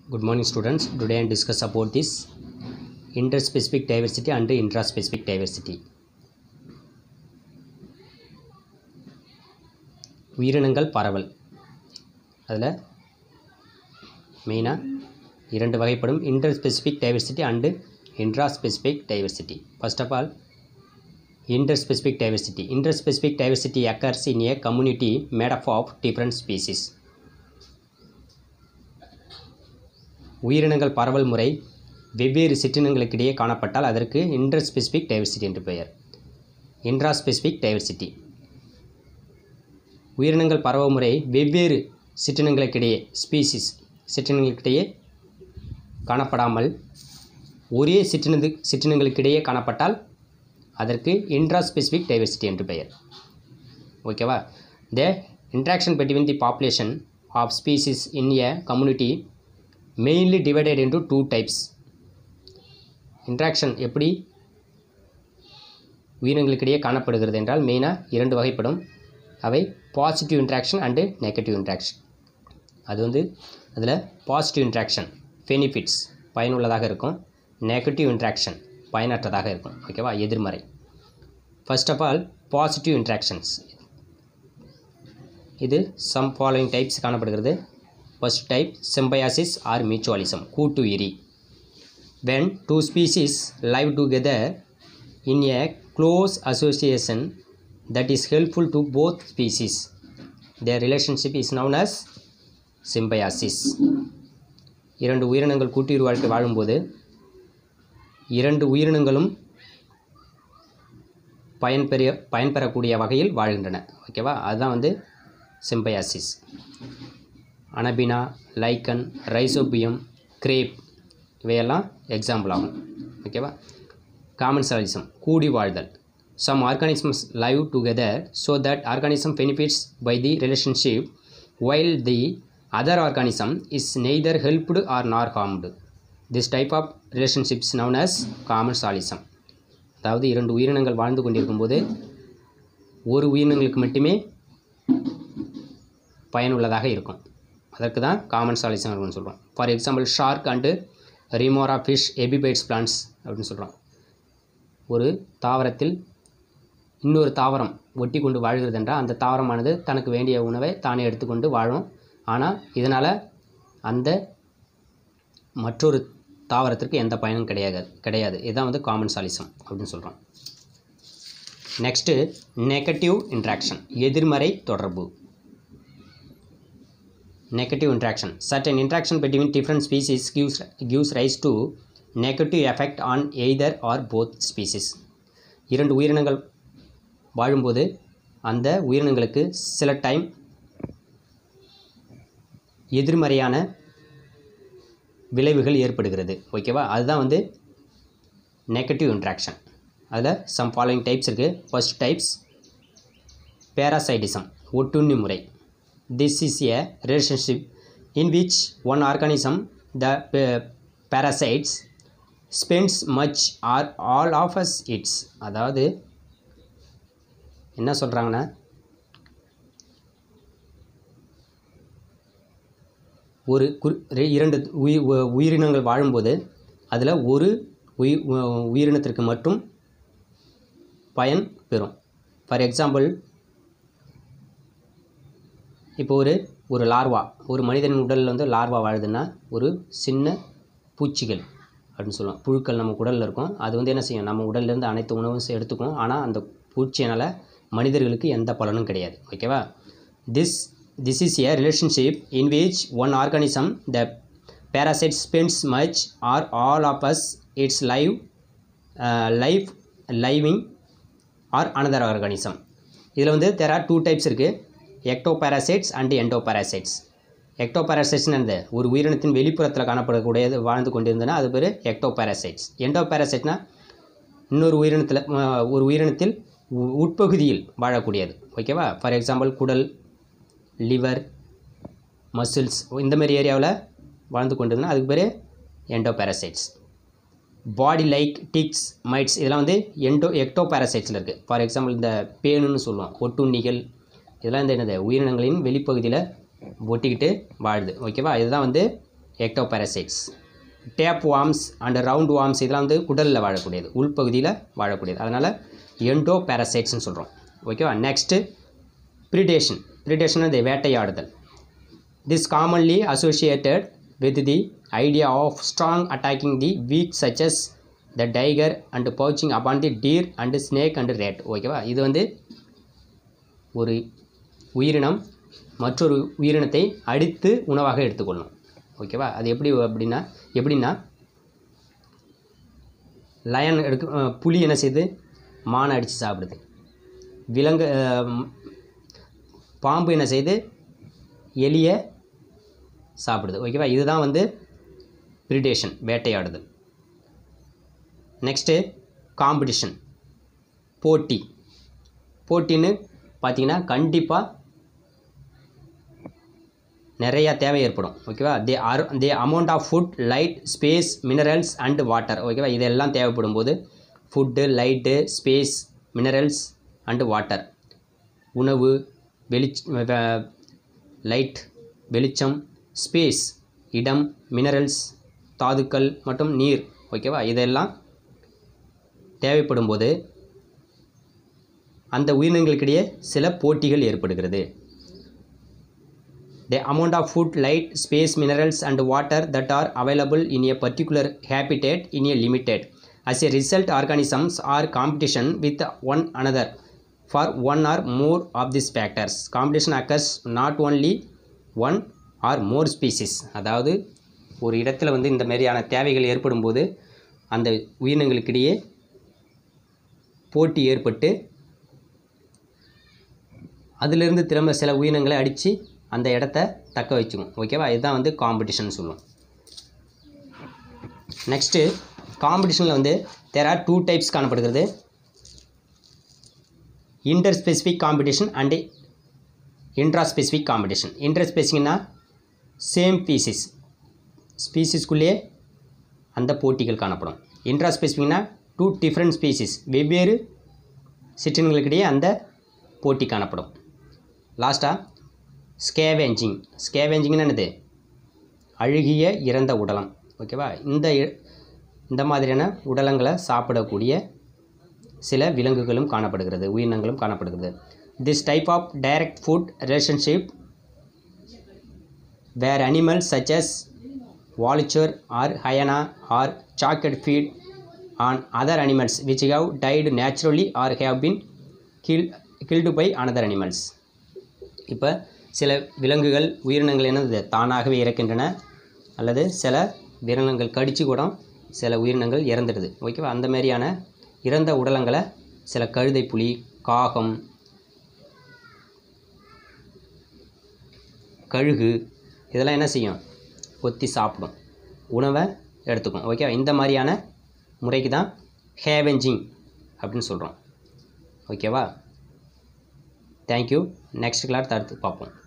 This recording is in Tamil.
Good morning students. Today I discuss about this interspecific diversity and intraspecific diversity. உயிரினங்கள் பரவல் அதில் மெயினாக இரண்டு வகைப்படும் interspecific diversity and intraspecific diversity first of all interspecific diversity interspecific diversity occurs in a community made up of different species உயிரினங்கள் பரவல் முறை வெவ்வேறு சிற்றினங்களுக்கிடையே காணப்பட்டால் அதற்கு இன்டர்ஸ்பெசிஃபிக் டைவர்சிட்டி என்று பெயர் இன்ட்ராஸ்பெசிஃபிக் டைவர்சிட்டி உயிரினங்கள் பரவல் முறை வெவ்வேறு சிற்றினங்களுக்கிடையே ஸ்பீசிஸ் சிற்றினங்களுக்கிடையே காணப்படாமல் ஒரே சிற்றினது சிற்றினங்களுக்கிடையே காணப்பட்டால் அதற்கு இன்ட்ராஸ்பெசிஃபிக் டைவர்சிட்டி என்று பெயர் ஓகேவா the interaction between the population of species in a community mainly divided into two types interaction எப்படி உயிரினங்களுக்கிடையே காணப்படுகிறது என்றால் மெயினாக இரண்டு வகைப்படும் அவை positive interaction and negative interaction அது வந்து அதில் பாசிட்டிவ் இன்ட்ராக்ஷன் பெனிஃபிட்ஸ் பயனுள்ளதாக இருக்கும் நெகட்டிவ் இன்ட்ராக்ஷன் பயனற்றதாக இருக்கும் ஓகேவா எதிர்மறை first of all positive interactions இது சம் ஃபாலோயிங் டைப்ஸ் காணப்படுகிறது first type symbiosis or mutualism கூட்டு இரி when two species live together in a close association that is helpful to both species their relationship is known as symbiosis இரண்டு உயிரினங்கள் கூட்டுயிர் வாழ்க்கை வாழும்போது இரண்டு உயிரினங்களும் பயன்பெற பயன்பெறக்கூடிய வகையில் வாழ்கின்றன ஓகேவா அதுதான் வந்து symbiosis anabaena lichen rhizobium grape இவையெல்லாம் எக்ஸாம்பிள் ஆகும் ஓகேவா காமன்சாலிசம் கூடி வாழ்தல் some organisms live together so that organism benefits by the relationship while the other organism is neither helped or nor harmed this type of relationships known as commensalism அதாவது இரண்டு உயிரினங்கள் வாழ்ந்து கொண்டிருக்கும்போது ஒரு உயிரினங்களுக்கு மட்டுமே பயனுள்ளதாக இருக்கும் அதற்கு தான் காமன் சாலிசம் அப்படின்னு சொல்கிறோம் for example shark and remora fish epiphytes plants அப்படின்னு சொல்கிறோம் ஒரு தாவரத்தில் இன்னொரு தாவரம் ஒட்டி கொண்டு வாழ்கிறது என்றால் அந்த தாவரமானது தனக்கு வேண்டிய உணவை தானே எடுத்துக்கொண்டு வாழும் ஆனால் இதனால் அந்த மற்றொரு தாவரத்திற்கு எந்த பயனும் கிடையாது கிடையாது இதுதான் வந்து காமன் சாலிசம் அப்படின்னு சொல்கிறோம் நெக்ஸ்ட்டு நெகட்டிவ் இன்ட்ராக்ஷன் எதிர்மறை தொடர்பு negative interaction certain interaction between different species gives gives rise to negative effect on either or both species இரண்டு உயிரினங்கள் வாழும்போது அந்த உயிரினங்களுக்கு சில டைம் எதிர்மறையான விளைவுகள் ஏற்படுகிறது ஓகேவா அதுதான் வந்து நெகட்டிவ் இன்ட்ராக்ஷன் அதில் சம் ஃபாலோயிங் டைப்ஸ் இருக்குது ஃபர்ஸ்ட் டைப்ஸ் பேராசைடிசம் ஒட்டுண்ணி முறை this is a relationship in which one organism the pa- parasites spends much or all of us its அதாவது என்ன சொல்கிறாங்கன்னா ஒரு குறி ரெ- இரண்டு உயிர் உ- உயிரினங்கள் வாழும்போது அதில் ஒரு உயிர் உ- உயிரினத்திற்கு மட்டும் பயன் பெறும் ஃபார் எக்ஸாம்பிள் இப்போ ஒரு ஒரு லார்வா ஒரு மனிதனின் உடலில் வந்து லார்வா வாழுதுன்னா ஒரு சின்ன பூச்சிகள் அப்படின்னு சொல்லுவோம் புழுக்கள் நம்ம உடலில் இருக்கும் அது வந்து என்ன செய்யும் நம்ம உடல்லேருந்து அனைத்து உணவும் செ- எடுத்துக்கும் ஆனால் அந்த பூச்சியினால் மனிதர்களுக்கு எந்த பலனும் கிடையாது ஓகேவா this this is a relationship in which one organism the parasite spends much or all of as its live life living or another organism இதில் வந்து தேர் ஆர் டூ டைப்ஸ் இருக்குது எக்டோபாராசைட்ஸ் அண்ட் எண்டோபாராசைட்ஸ் எக்டோபாராசைட்ஸ்னு என்னது ஒரு உயிரினத்தின் வெளிப்புறத்தில் காணப்படக்கூடியது வாழ்ந்து கொண்டிருந்தனா அது பேர் எக்டோபாராசைட்ஸ் எண்டோபாராசைட்னா இன்னொரு உயிரினத்தில் அஹ், ஒரு உயிரினத்தில் உ- உட்பகுதியில் வாழக்கூடியது ஓகேவா ஃபார் எக்ஸாம்பிள் குடல் லிவர் மசில்ஸ் இந்த மாதிரி ஏரியாவில் வாழ்ந்து கொண்டிருந்தனா அதுக்கு பேர் endoparasites body like ticks mites இதெல்லாம் வந்து எண்டோ எக்டோ பேரசைட்ஸில் இருக்குது ஃபார் எக்ஸாம்பிள் இந்த பேனுன்னு சொல்லுவோம் ஒட்டுண்ணிகள் இதெல்லாம் இந்த என்னது உயிரினங்களின் வெளிப்பகுதியில் ஒட்டிக்கிட்டு வாழுது ஓகேவா இதுதான் வந்து ectoparasites tapeworms and roundworms இதெல்லாம் வந்து குடலில் வாழக்கூடியது உள்பகுதியில் வாழக்கூடியது அதனால் எண்டோ பேரசைட்ஸ்னு சொல்கிறோம் ஓகேவா நெக்ஸ்ட்டு ப்ரிடேஷன் ப்ரிடேஷன் இந்த வேட்டையாடுதல் this commonly associated with the idea of strong attacking the weak such as the tiger and pouncing upon the deer and snake and rat ஓகேவா இது வந்து ஒரு உயிரினம் மற்றொரு உயிரினத்தை அடித்து உணவாக எடுத்துக்கொள்ளும் ஓகேவா அது எப்படி அப்படின்னா எப்படின்னா லயன் எடுக்க அஹ், புலி என்ன செய்யுது மானை அடித்து சாப்பிடுது விலங்கு அஹ், பாம்பு என்ன செய்யுது எலியை சாப்பிடுது ஓகேவா இதுதான் வந்து பிரிடேஷன் வேட்டையாடுதல் நெக்ஸ்ட்டு காம்படிஷன் போட்டி போட்டின்னு பார்த்தீங்கன்னா கண்டிப்பாக நிறையா தேவை ஏற்படும் ஓகேவா the or the amount of food light space minerals and water ஓகேவா இதெல்லாம் தேவைப்படும் போது food light space minerals and water உணவு வெளிச் லைட் வெளிச்சம் ஸ்பேஸ் இடம் மினரல்ஸ் தாதுக்கள் மற்றும் நீர் ஓகேவா இதெல்லாம் தேவைப்படும் போது அந்த உயிரினங்களுக்கிடையே சில போட்டிகள் ஏற்படுகிறது the amount of food light space minerals and water that are available in a particular habitat in a limited as a result organisms are competition with one another for one or more of these factors competition occurs not only one or more species அதாவது ஒரு இடத்துல வந்து இந்த மாதிரியான தேவைகள் ஏற்படும் போது அந்த உயிரினங்களுக்கிடையே போட்டி ஏற்பட்டு அதிலிருந்து திரும்ப சில உயிரினங்களை அடித்து அந்த இடத்த தக்க வச்சுக்கும் ஓகேவா இதுதான் வந்து காம்படிஷன் சொல்லுவோம் நெக்ஸ்ட்டு காம்படிஷனில் வந்து தேர் ஆர் டூ டைப்ஸ் காணப்படுகிறது interspecific competition and intraspecific competition இன்டர் ஸ்பெசிஃபிக்னா சேம் பீசிஸ் ஸ்பீசிஸ்குள்ளேயே அந்த போட்டிகள் காணப்படும் இன்ட்ரா ஸ்பெசிஃபிக்னா டூ டிஃப்ரெண்ட் ஸ்பீசிஸ் வெவ்வேறு சிற்றினங்களுக்கிடையே அந்த போட்டி காணப்படும் லாஸ்ட்டாக ஸ்கேவேஞ்சிங் ஸ்கேவேஞ்சிங்னு என்னது அழுகிய இறந்த உடலம் ஓகேவா இந்த இ- இந்த மாதிரியான உடலங்களை சாப்பிடக்கூடிய சில விலங்குகளும் காணப்படுகிறது உயிரினங்களும் காணப்படுகிறது this type of direct food relationship where animals such as vulture or hyena or chocolate feed on other animals which have died naturally or have been killed killed by another animals இப்போ சில விலங்குகள் உயிரினங்கள் என்னது தானாகவே இறக்கின்றன அல்லது சில விலங்குகள் கடிச்சு கூட சில உயிரினங்கள் இறந்துடுது ஓகேவா அந்த மாதிரியான இறந்த உடலங்களை சில கழுதை புலி காகம் கழுகு இதெல்லாம் என்ன செய்யும் கொத்தி சாப்பிடும் உணவை எடுத்துக்கும் ஓகேவா இந்த மாதிரியான முறைக்கு தான் ஹேவெஞ்சிங் அப்படின்னு சொல்கிறோம் ஓகேவா தேங்க்யூ நெக்ஸ்ட் கிளாஸ் அடுத்து பார்ப்போம்